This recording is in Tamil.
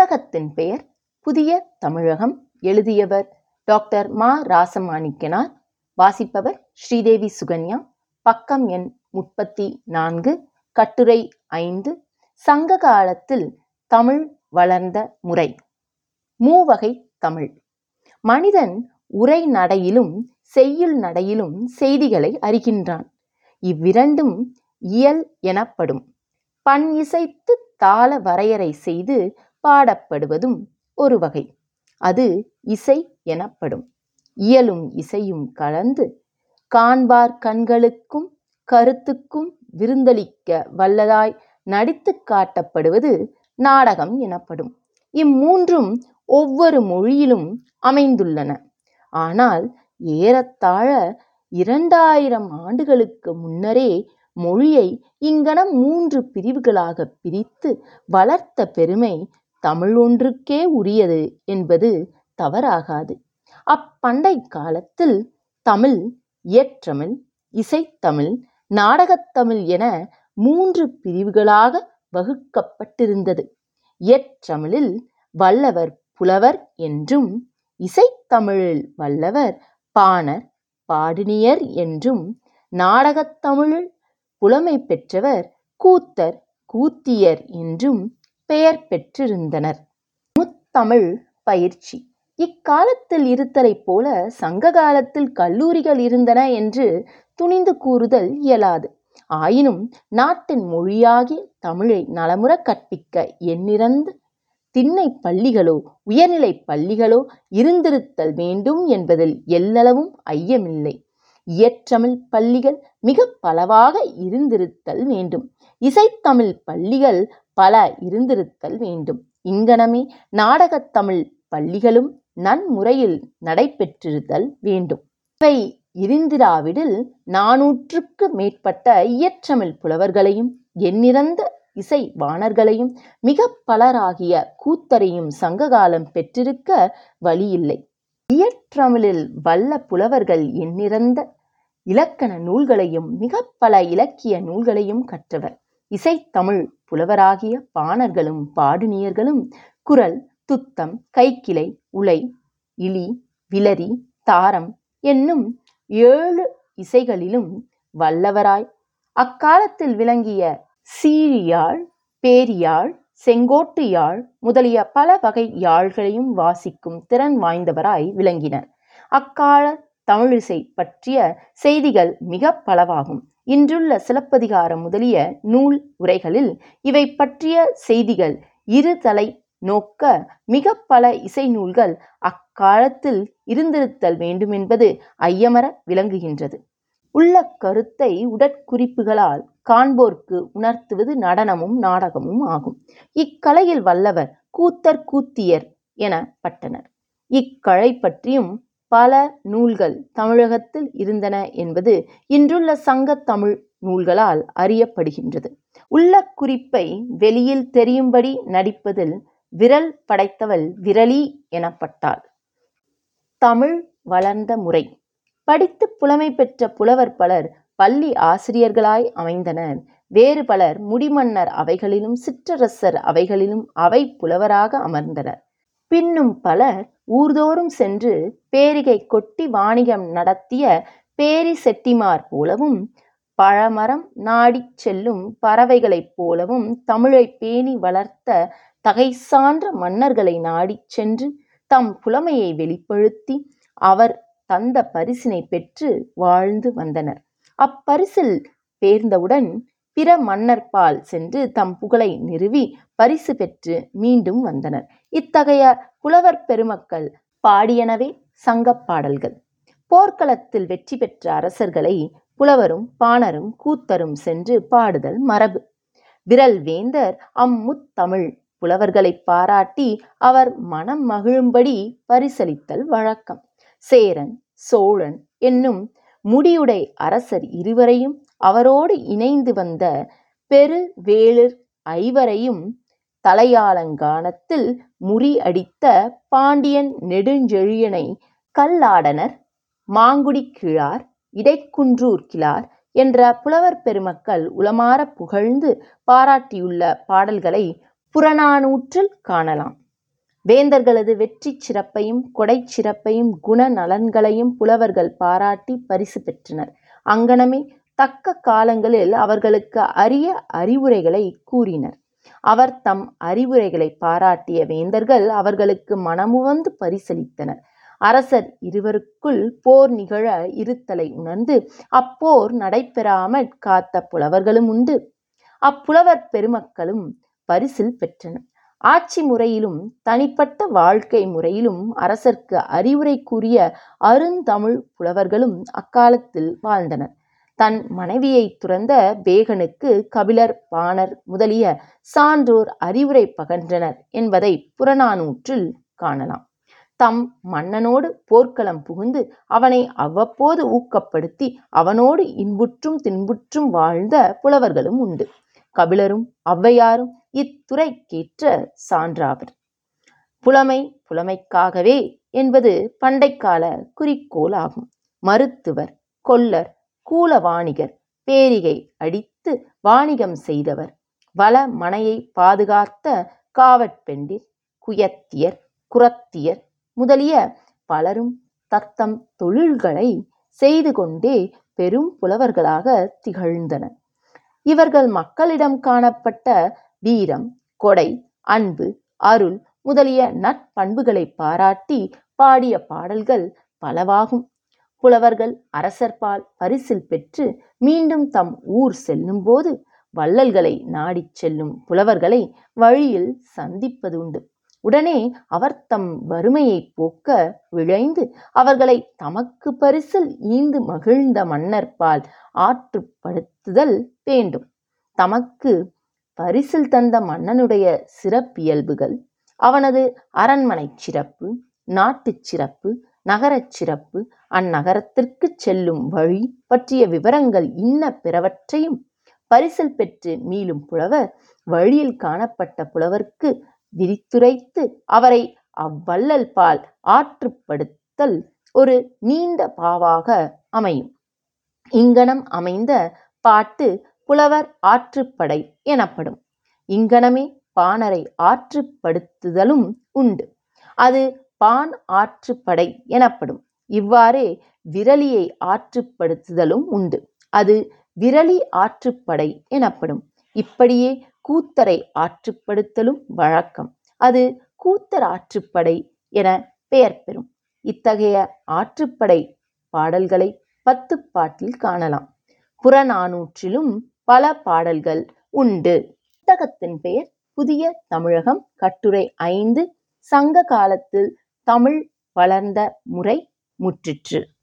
நாடகத்தின் பெயர் புதிய தமிழகம் எழுதியவர் டாக்டர் மா ராசமாணிக்கனார் வாசிப்பவர் ஸ்ரீதேவி சுகன்யா பக்கம் எண் முப்பத்தி நான்கு கட்டுரை ஐந்து சங்க காலத்தில் தமிழ் வளர்ந்த முறை மூவகை தமிழ் மனிதன் உரை நடையிலும் செய்யுள் நடையிலும் செய்திகளை அறிகின்றான் இவ்விரண்டும் இயல் எனப்படும் பண் இசைத்து தாள வரையறை செய்து பாடப்படுவதும் ஒரு வகை அது இசை எனப்படும் இயலும் இசையும் கலந்து காண்பார் கண்களுக்கும் கருத்துக்கும் விருந்தளிக்க வல்லதாய் நடித்து காட்டப்படுவது நாடகம் எனப்படும் இம்மூன்றும் ஒவ்வொரு மொழியிலும் அமைந்துள்ளன ஆனால் ஏறத்தாழ இரண்டாயிரம் ஆண்டுகளுக்கு முன்னரே மொழியை இங்கனம் மூன்று பிரிவுகளாக பிரித்து வளர்த்த பெருமை தமிழ் ஒன்றுக்கே உரியது என்பது தவறாகாது அப்பண்டை காலத்தில் தமிழ் இயற்றமிழ் இசைத்தமிழ் நாடகத்தமிழ் என மூன்று பிரிவுகளாக வகுக்கப்பட்டிருந்தது இயற்றமிழில் வல்லவர் புலவர் என்றும் இசைத்தமிழில் வல்லவர் பாணர் பாடினியர் என்றும் நாடகத்தமிழில் புலமை பெற்றவர் கூத்தர் கூத்தியர் என்றும் பெயர் பெற்றிருந்தனர் முத்தமிழ் பயிற்சி இக்காலத்தில் இருத்தலைப் போல சங்க காலத்தில் கல்லூரிகள் இருந்தன என்று துணிந்து கூறுதல் இயலாது ஆயினும் நாட்டின் மொழியாகிய தமிழை நலமுற கற்பிக்க எண்ணிறந்த திண்ணை பள்ளிகளோ உயர்நிலை பள்ளிகளோ இருந்திருத்தல் வேண்டும் என்பதில் எல்லளவும் ஐயமில்லை இயற்றமிழ் பள்ளிகள் மிக பலவாக இருந்திருத்தல் வேண்டும் இசைத்தமிழ் பள்ளிகள் பல இருந்திருத்தல் வேண்டும் இங்கனமே நாடகத்தமிழ் பள்ளிகளும் நன்முறையில் நடைபெற்றிருத்தல் வேண்டும் இவை இருந்திராவிடில் நாநூற்றுக்கு மேற்பட்ட இயற்றமிழ் புலவர்களையும் எண்ணிறந்த இசை வாணர்களையும் மிக பலராகிய கூத்தரையும் சங்ககாலம் பெற்றிருக்க வழியில்லை இயற்றமிழில் வல்ல புலவர்கள் எண்ணிறந்த இலக்கண நூல்களையும் மிக பல இலக்கிய நூல்களையும் கற்றவர் இசைத்தமிழ் புலவராகிய பாணர்களும் பாடுனியர்களும் குரல் துத்தம் கைக்கிளை உலை இளி விலரி தாரம் என்னும் ஏழு இசைகளிலும் வல்லவராய் அக்காலத்தில் விளங்கிய சீழியாழ் பேரியாழ் செங்கோட்டு யாழ் முதலிய பல வகை யாழ்களையும் வாசிக்கும் திறன் வாய்ந்தவராய் விளங்கினர் அக்கால தமிழிசை பற்றிய செய்திகள் மிக பலவாகும் இன்றுள்ள சிலப்பதிகாரம் முதலிய நூல் உரைகளில் இவை பற்றிய செய்திகள் இருதலை நோக்க மிக பல இசை நூல்கள் அக்காலத்தில் இருந்திருத்தல் வேண்டுமென்பது ஐயமற விளங்குகின்றது உள்ள கருத்தை உடற்குறிப்புகளால் காண்போர்க்கு உணர்த்துவது நடனமும் நாடகமும் ஆகும் இக்கலையில் வல்லவர் கூத்தர் கூத்தியர் எனப்பட்டனர் இக்கலை பற்றியும் பல நூல்கள் தமிழகத்தில் இருந்தன என்பது இன்றுள்ள சங்கத் தமிழ் நூல்களால் அறியப்படுகின்றது உள்ள குறிப்பை வெளியில் தெரியும்படி நடிப்பதில் விரல் படைத்தவள் விரலி எனப்பட்டாள் தமிழ் வளர்ந்த முறை படித்து புலமை பெற்ற புலவர் பலர் பள்ளி ஆசிரியர்களாய் அமைந்தனர் வேறு பலர் முடிமன்னர் அவைகளிலும் சிற்றரசர் அவைகளிலும் அவை புலவராக அமர்ந்தனர் பின்னும் பலர் ஊர்தோறும் சென்று பேரிகை கொட்டி வாணிகம் நடத்திய பேரி செட்டிமார் போலவும் பழமரம் நாடிச் செல்லும் பறவைகளைப் போலவும் தமிழை பேணி வளர்த்த தகை சான்ற மன்னர்களை நாடிச் சென்று தம் புலமையை வெளிப்படுத்தி அவர் தந்த பரிசினை பெற்று வாழ்ந்து வந்தனர் அப்பரிசில் பேர்ந்தவுடன் பிற மன்னர்பால் சென்று தம் புகழை நிறுவி பரிசு பெற்று மீண்டும் வந்தனர் இத்தகைய புலவர் பெருமக்கள் பாடியனவே சங்கப் பாடல்கள் போர்க்களத்தில் வெற்றி பெற்ற அரசர்களை புலவரும் பாணரும் கூத்தரும் சென்று பாடுதல் மரபு விரல் வேந்தர் அம்முத்தமிழ் புலவர்களை பாராட்டி அவர் மனம் மகிழும்படி பரிசளித்தல் வழக்கம் சேரன் சோழன் என்னும் முடியுடை அரசர் இருவரையும் அவரோடு இணைந்து வந்த பெரு வேளிர் ஐவரையும் தலையாலங்கானத்தில் முறி அடித்த பாண்டியன் நெடுஞ்செழியனை கல்லாடனர் மாங்குடி கிழார் இடைக்குன்றூர் கிழார் என்ற புலவர் பெருமக்கள் உளமாற புகழ்ந்து பாராட்டியுள்ள பாடல்களை புறநானூற்றில் காணலாம் வேந்தர்களது வெற்றிச் சிறப்பையும் கொடைச் சிறப்பையும் குண நலன்களையும் புலவர்கள் பாராட்டி பரிசு பெற்றனர் அங்ஙனமே தக்க காலங்களில் அவர்களுக்கு அரிய அறிவுரைகளை கூறினர் அவர் தம் அறிவுரைகளை பாராட்டிய வேந்தர்கள் அவர்களுக்கு மனமுவந்து பரிசளித்தனர் அரசர் இருவருக்குள் போர் நிகழ இருத்தலை உணர்ந்து அப்போர் நடைபெறாமற் காத்த புலவர்களும் உண்டு அப்புலவர் பெருமக்களும் பரிசில் பெற்றனர் ஆட்சி முறையிலும் தனிப்பட்ட வாழ்க்கை முறையிலும் அரசர்க்கு அறிவுரை கூறிய அருந்தமிழ் புலவர்களும் அக்காலத்தில் வாழ்ந்தனர் தன் மனைவியை துறந்த பேகனுக்கு கபிலர் பாணர் முதலிய சான்றோர் அறிவுரை பகன்றனர் என்பதை புறநானூற்றில் காணலாம் தம் மன்னனோடு போர்க்களம் புகுந்து அவனை அவ்வப்போது ஊக்கப்படுத்தி அவனோடு இன்புற்றும் தின்புற்றும் வாழ்ந்த புலவர்களும் உண்டு கபிலரும் ஔவையாரும் இத்துறைக்கேற்ற சான்றாவர் புலமை புலமைக்காகவே என்பது பண்டைக்கால குறிக்கோள் ஆகும் மருத்துவர் கொல்லர் கூல வாணிகர் பேரிகை அடித்து வாணிகம் செய்தவர் வள மனையை பாதுகாத்த காவற்பெண்டிர் குயத்தியர் குரத்தியர் முதலிய பலரும் தத்தம் தொழில்களை செய்து கொண்டே பெரும் புலவர்களாக திகழ்ந்தனர் இவர்கள் மக்களிடம் காணப்பட்ட வீரம் கொடை அன்பு அருள் முதலிய நற்பண்புகளை பாராட்டி பாடிய பாடல்கள் பலவாகும் புலவர்கள் அரசர்பால் பரிசில் பெற்று மீண்டும் தம் ஊர் செல்லும்போது வள்ளல்களை நாடிச் செல்லும் புலவர்களை வழியில் சந்திப்பதுண்டு உடனே அவர் தம் வறுமையை போக்க விழைந்து அவர்களை தமக்கு பரிசில் ஈந்து மகிழ்ந்த மன்னர்பால் ஆற்றுப்படுத்துதல் வேண்டும் தமக்கு பரிசில் தந்த மன்னனுடைய சிறப்பியல்புகள் அவனது அரண்மனைச் சிறப்பு நாட்டுச் சிறப்பு நகரச் சிறப்பு அந்நகரத்திற்கு செல்லும் வழி பற்றிய விவரங்கள் இன்ன பிறவற்றையும் பரிசில் பெற்று மீளும் புலவர் வழியில் காணப்பட்ட புலவர்க்கு விரித்துரைத்து அவரை அவ்வள்ளல் பால் ஆற்றுப்படுத்தல் ஒரு நீண்ட பாவாக அமையும் இங்கனம் அமைந்த பாட்டு புலவர் ஆற்றுப்படை எனப்படும் இங்கனமே பாணரை ஆற்றுப்படுத்துதலும் உண்டு அது பான் ஆற்றுப்படை எனப்படும் இவ்வாறே விரலியை ஆற்றுப்படுத்துதலும் உண்டு அது விரலி ஆற்றுப்படை எனப்படும் இப்படியே கூத்தரை ஆற்றுப்படுத்தலும் வழக்கம் அது கூத்தர் ஆற்றுப்படை என பெயர் பெறும் இத்தகைய ஆற்றுப்படை பாடல்களை பத்து பாட்டில் காணலாம் புறநானூற்றிலும் பல பாடல்கள் உண்டு புத்தகத்தின் பெயர் புதிய தமிழகம் கட்டுரை ஐந்து சங்க காலத்தில் தமிழ் வளர்ந்த முறை முற்றிற்று